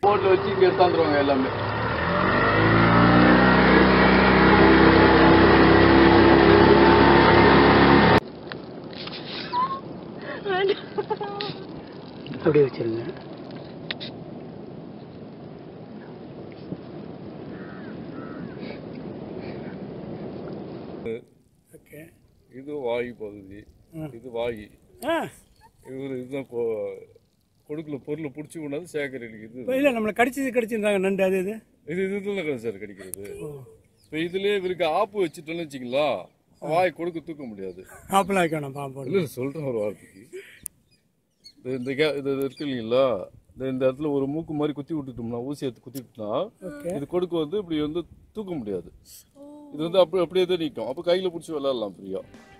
போட்டில் வச்சு இங்கே எடுத்தாந்துருவாங்க எல்லாமே அப்படியே வச்சிருங்க ஓகே இது வாயு பகுதி இது வாயு ஆ இவர் இதுதான் இப்போ கொடுக்கல பொருளை பிடிச்சி கொண்டாந்து சேகரிக்கு இது இப்போ இல்லை நம்மளை கடிச்சது கடிச்சிருந்தாங்க நண்டு அது இது இது இதுதான் சார் கிடைக்கிறது இப்போ இதுலயே இவருக்கு ஆப்பு வச்சுட்டோம்னு வச்சுங்களா வாய் கொடுக்க தூக்க முடியாது ஆப்பிள் வைக்கணும் பாம்பு இல்லை சொல்கிறேன் ஒரு வார்த்தைக்கு இது இந்த கே இது இது இருக்கு இல்லைங்களா இந்த இந்த இடத்துல ஒரு மூக்கு மாதிரி குத்தி விட்டுட்டோம்னா ஊசி எடுத்து குத்தி விட்டோம்னா இது கொடுக்க வந்து இப்படி வந்து தூக்க முடியாது இது வந்து அப்படி அப்படியே தான் நிற்கும் அப்போ கையில் பிடிச்சி விளையாடலாம் ஃப்ரீயாக